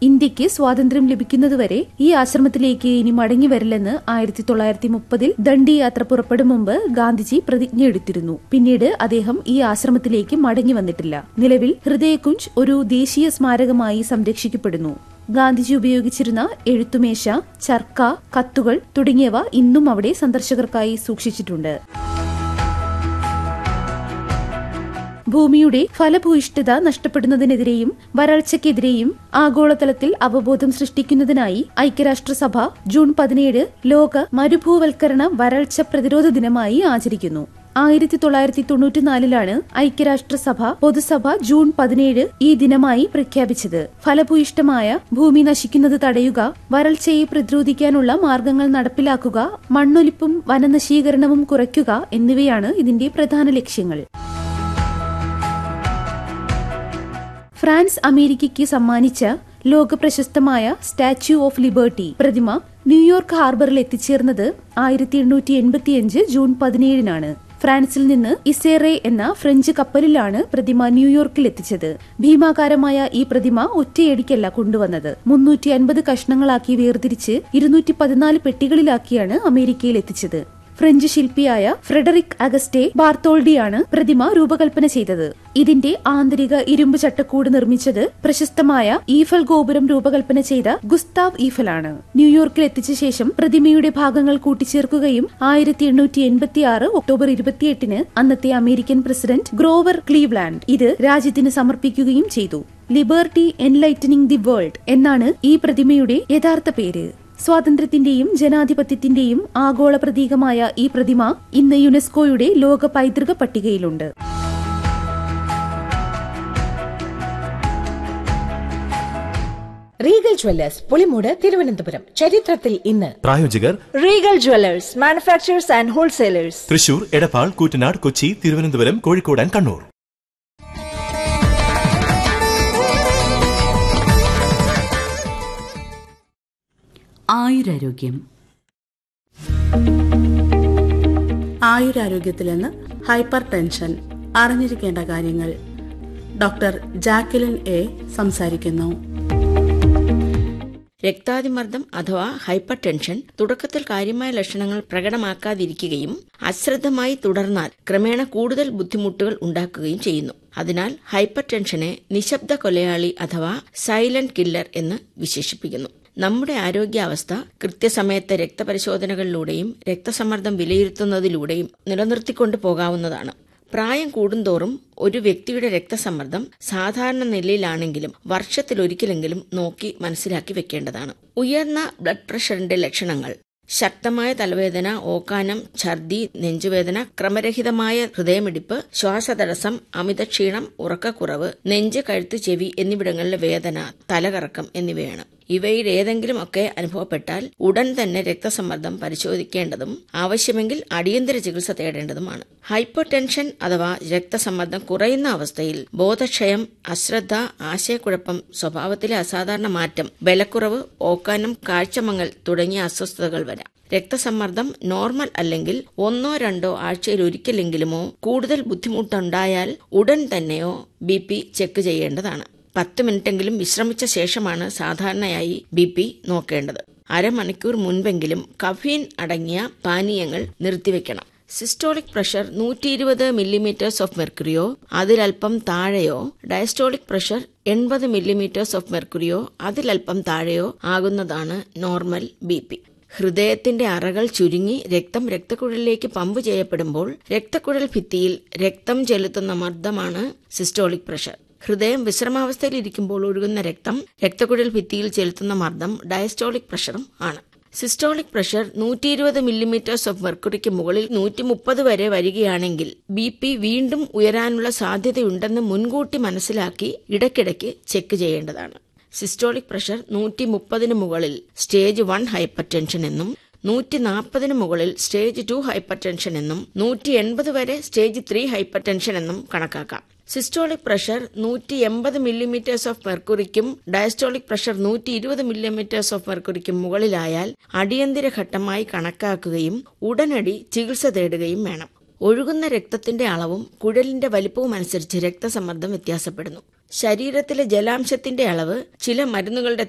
ഇന്ത്യക്ക് സ്വാതന്ത്ര്യം ലഭിക്കുന്നതുവരെ ഈ ആശ്രമത്തിലേക്ക് ഇനി മടങ്ങി വരില്ലെന്ന് ആയിരത്തി തൊള്ളായിരത്തി മുപ്പതിൽ ദണ്ഡി യാത്ര പുറപ്പെടും മുമ്പ് ഗാന്ധിജി പ്രതിജ്ഞ എടുത്തിരുന്നു പിന്നീട് അദ്ദേഹം ഈ ആശ്രമത്തിലേക്ക് മടങ്ങി വന്നിട്ടില്ല നിലവിൽ ഹൃദയകുഞ്ച് ഒരു ദേശീയ സ്മാരകമായി സംരക്ഷിക്കപ്പെടുന്നു ഗാന്ധിജി ഉപയോഗിച്ചിരുന്ന എഴുത്തുമേശ ചർക്ക കത്തുകൾ തുടങ്ങിയവ ഇന്നും അവിടെ സന്ദർശകർക്കായി സൂക്ഷിച്ചിട്ടുണ്ട് ഭൂമിയുടെ ഫലഭൂയിഷ്ഠത നഷ്ടപ്പെടുന്നതിനെതിരെയും വരൾച്ചയ്ക്കെതിരെയും ആഗോളതലത്തിൽ അവബോധം സൃഷ്ടിക്കുന്നതിനായി ഐക്യരാഷ്ട്രസഭ ജൂൺ പതിനേഴ് ലോക മരുഭൂവൽക്കരണ വരൾച്ച പ്രതിരോധ ദിനമായി ആചരിക്കുന്നു ആയിരത്തി തൊള്ളായിരത്തി തൊണ്ണൂറ്റിനാലിലാണ് ഐക്യരാഷ്ട്രസഭ പൊതുസഭ ജൂൺ പതിനേഴ് ഈ ദിനമായി പ്രഖ്യാപിച്ചത് ഫലഭൂയിഷ്ഠമായ ഭൂമി നശിക്കുന്നത് തടയുക വരൾച്ചയെ പ്രതിരോധിക്കാനുള്ള മാർഗങ്ങൾ നടപ്പിലാക്കുക മണ്ണൊലിപ്പും വനനശീകരണവും കുറയ്ക്കുക എന്നിവയാണ് ഇതിന്റെ പ്രധാന ലക്ഷ്യങ്ങൾ ഫ്രാൻസ് അമേരിക്കയ്ക്ക് സമ്മാനിച്ച ലോക പ്രശസ്തമായ സ്റ്റാച്യു ഓഫ് ലിബർട്ടി പ്രതിമ ന്യൂയോർക്ക് ഹാർബറിൽ എത്തിച്ചേർന്നത് ആയിരത്തി എണ്ണൂറ്റി എൺപത്തിയഞ്ച് ജൂൺ പതിനേഴിനാണ് ഫ്രാൻസിൽ നിന്ന് ഇസേറെ എന്ന ഫ്രഞ്ച് കപ്പലിലാണ് പ്രതിമ ന്യൂയോർക്കിൽ എത്തിച്ചത് ഭീമാകാരമായ ഈ പ്രതിമ ഒറ്റയടിക്കല്ല കൊണ്ടുവന്നത് മുന്നൂറ്റി അൻപത് കഷ്ണങ്ങളാക്കി വേർതിരിച്ച് ഇരുന്നൂറ്റി പതിനാല് പെട്ടികളിലാക്കിയാണ് അമേരിക്കയിൽ എത്തിച്ചത് ഫ്രഞ്ച് ശില്പിയായ ഫ്രെഡറിക് അഗസ്റ്റെ ബാർത്തോൾഡിയാണ് പ്രതിമ രൂപകൽപ്പന ചെയ്തത് ഇതിന്റെ ആന്തരിക ഇരുമ്പ് ചട്ടക്കൂട് നിർമ്മിച്ചത് പ്രശസ്തമായ ഈഫൽ ഗോപുരം രൂപകൽപ്പന ചെയ്ത ഗുസ്താവ് ഈഫലാണ് ന്യൂയോർക്കിൽ എത്തിച്ച ശേഷം പ്രതിമയുടെ ഭാഗങ്ങൾ കൂട്ടിച്ചേർക്കുകയും ആയിരത്തി എണ്ണൂറ്റി എൺപത്തി ആറ് ഒക്ടോബർ ഇരുപത്തിയെട്ടിന് അന്നത്തെ അമേരിക്കൻ പ്രസിഡന്റ് ഗ്രോവർ ക്ലീവ്ലാൻഡ് ഇത് രാജ്യത്തിന് സമർപ്പിക്കുകയും ചെയ്തു ലിബർട്ടി എൻലൈറ്റനിങ് ദി വേൾഡ് എന്നാണ് ഈ പ്രതിമയുടെ യഥാർത്ഥ പേര് സ്വാതന്ത്ര്യത്തിന്റെയും ജനാധിപത്യത്തിന്റെയും ആഗോള പ്രതീകമായ ഈ പ്രതിമ ഇന്ന് യുനെസ്കോയുടെ ലോക പൈതൃക പട്ടികയിലുണ്ട് റീഗൽ ജ്വല്ലേഴ്സ് പുളിമൂട് തിരുവനന്തപുരം ചരിത്രത്തിൽ ഇന്ന് പ്രായോജകർ regal jewellers manufacturers and wholesalers Thrissur Edappal Koottanad Kochi Thiruvananthapuram Kozhikode and Kannur ആയുരാരോഗ്യം ആയുരാരോഗ്യത്തിൽ നിന്ന് ഹൈപ്പർ ടെൻഷൻ അറിഞ്ഞിരിക്കേണ്ട കാര്യങ്ങൾ ഡോക്ടർ ജാക്കിലിൻ എ സംസാരിക്കുന്നു രക്താതിമർദ്ദം അഥവാ ഹൈപ്പർ ടെൻഷൻ തുടക്കത്തിൽ കാര്യമായ ലക്ഷണങ്ങൾ പ്രകടമാക്കാതിരിക്കുകയും അശ്രദ്ധമായി തുടർന്നാൽ ക്രമേണ കൂടുതൽ ബുദ്ധിമുട്ടുകൾ ഉണ്ടാക്കുകയും ചെയ്യുന്നു അതിനാൽ ഹൈപ്പർ ടെൻഷനെ നിശബ്ദ കൊലയാളി അഥവാ സൈലന്റ് കില്ലർ എന്ന് വിശേഷിപ്പിക്കുന്നു നമ്മുടെ ആരോഗ്യാവസ്ഥ കൃത്യസമയത്തെ രക്തപരിശോധനകളിലൂടെയും രക്തസമ്മർദ്ദം വിലയിരുത്തുന്നതിലൂടെയും നിലനിർത്തിക്കൊണ്ടു പോകാവുന്നതാണ് പ്രായം കൂടുന്തോറും ഒരു വ്യക്തിയുടെ രക്തസമ്മർദ്ദം സാധാരണ നിലയിലാണെങ്കിലും വർഷത്തിലൊരിക്കലെങ്കിലും നോക്കി മനസ്സിലാക്കി വെക്കേണ്ടതാണ് ഉയർന്ന ബ്ലഡ് പ്രഷറിന്റെ ലക്ഷണങ്ങൾ ശക്തമായ തലവേദന ഓക്കാനം ഛർദി നെഞ്ചുവേദന ക്രമരഹിതമായ ഹൃദയമിടിപ്പ് ശ്വാസതടസ്സം അമിതക്ഷീണം ഉറക്കക്കുറവ് നെഞ്ച് കഴുത്ത് ചെവി എന്നിവിടങ്ങളിലെ വേദന തലകറക്കം എന്നിവയാണ് ഇവയിൽ ഏതെങ്കിലും ഒക്കെ അനുഭവപ്പെട്ടാൽ ഉടൻ തന്നെ രക്തസമ്മർദ്ദം പരിശോധിക്കേണ്ടതും ആവശ്യമെങ്കിൽ അടിയന്തര ചികിത്സ തേടേണ്ടതുമാണ് ഹൈപ്പർ ടെൻഷൻ അഥവാ രക്തസമ്മർദ്ദം കുറയുന്ന അവസ്ഥയിൽ ബോധക്ഷയം അശ്രദ്ധ ആശയക്കുഴപ്പം സ്വഭാവത്തിലെ അസാധാരണ മാറ്റം ബലക്കുറവ് ഓക്കാനം കാഴ്ചമങ്ങൽ തുടങ്ങിയ അസ്വസ്ഥതകൾ വരാം രക്തസമ്മർദ്ദം നോർമൽ അല്ലെങ്കിൽ ഒന്നോ രണ്ടോ ആഴ്ചയിൽ ഒരിക്കലെങ്കിലുമോ കൂടുതൽ ബുദ്ധിമുട്ടുണ്ടായാൽ ഉടൻ തന്നെയോ ബി ചെക്ക് ചെയ്യേണ്ടതാണ് പത്ത് മിനിറ്റെങ്കിലും വിശ്രമിച്ച ശേഷമാണ് സാധാരണയായി ബി പി നോക്കേണ്ടത് അരമണിക്കൂർ മുൻപെങ്കിലും കഫീൻ അടങ്ങിയ പാനീയങ്ങൾ നിർത്തിവെക്കണം സിസ്റ്റോളിക് പ്രഷർ നൂറ്റി ഇരുപത് മില്ലിമീറ്റേഴ്സ് ഓഫ് മെർക്കുറിയോ അതിലൽപ്പം താഴെയോ ഡയസ്റ്റോളിക് പ്രഷർ എൺപത് മില്ലിമീറ്റേഴ്സ് ഓഫ് മെർക്കുറിയോ അതിലൽപ്പം താഴെയോ ആകുന്നതാണ് നോർമൽ ബി പി ഹൃദയത്തിന്റെ അറകൾ ചുരുങ്ങി രക്തം രക്തക്കുഴലിലേക്ക് പമ്പ് ചെയ്യപ്പെടുമ്പോൾ രക്തക്കുഴൽ ഭിത്തിയിൽ രക്തം ചെലുത്തുന്ന മർദ്ദമാണ് സിസ്റ്റോളിക് പ്രഷർ ഹൃദയം വിശ്രമാവസ്ഥയിൽ ഇരിക്കുമ്പോൾ ഒഴുകുന്ന രക്തം രക്തക്കുഴൽ ഭിത്തിയിൽ ചെലുത്തുന്ന മർദ്ദം ഡയസ്റ്റോളിക് പ്രഷറും ആണ് സിസ്റ്റോളിക് പ്രഷർ നൂറ്റി ഇരുപത് മില്ലിമീറ്റേഴ്സ് ഓഫ് മെർക്കുറിക്ക് മുകളിൽ നൂറ്റി മുപ്പത് വരെ വരികയാണെങ്കിൽ ബി പി വീണ്ടും ഉയരാനുള്ള സാധ്യതയുണ്ടെന്ന് മുൻകൂട്ടി മനസ്സിലാക്കി ഇടയ്ക്കിടയ്ക്ക് ചെക്ക് ചെയ്യേണ്ടതാണ് സിസ്റ്റോളിക് പ്രഷർ നൂറ്റി മുപ്പതിന് മുകളിൽ സ്റ്റേജ് വൺ ഹൈപ്പർ ടെൻഷൻ എന്നും നൂറ്റി നാൽപ്പതിന് മുകളിൽ സ്റ്റേജ് ടു ഹൈപ്പർ ടെൻഷൻ എന്നും നൂറ്റി എൺപത് വരെ സ്റ്റേജ് ത്രീ ഹൈപ്പർ ടെൻഷൻ എന്നും കണക്കാക്കാം സിസ്റ്റോളിക് പ്രഷർ നൂറ്റി എൺപത് മില്ലിമീറ്റേഴ്സ് ഓഫ് മെർക്കുറിക്കും ഡയസ്റ്റോളിക് പ്രഷർ നൂറ്റി ഇരുപത് മില്ലിമീറ്റേഴ്സ് ഓഫ് മെർക്കുറിക്കും മുകളിലായാൽ അടിയന്തര ഘട്ടമായി കണക്കാക്കുകയും ഉടനടി ചികിത്സ തേടുകയും വേണം ഒഴുകുന്ന രക്തത്തിന്റെ അളവും കുഴലിന്റെ വലിപ്പവും അനുസരിച്ച് രക്തസമ്മർദ്ദം വ്യത്യാസപ്പെടുന്നു ശരീരത്തിലെ ജലാംശത്തിന്റെ അളവ് ചില മരുന്നുകളുടെ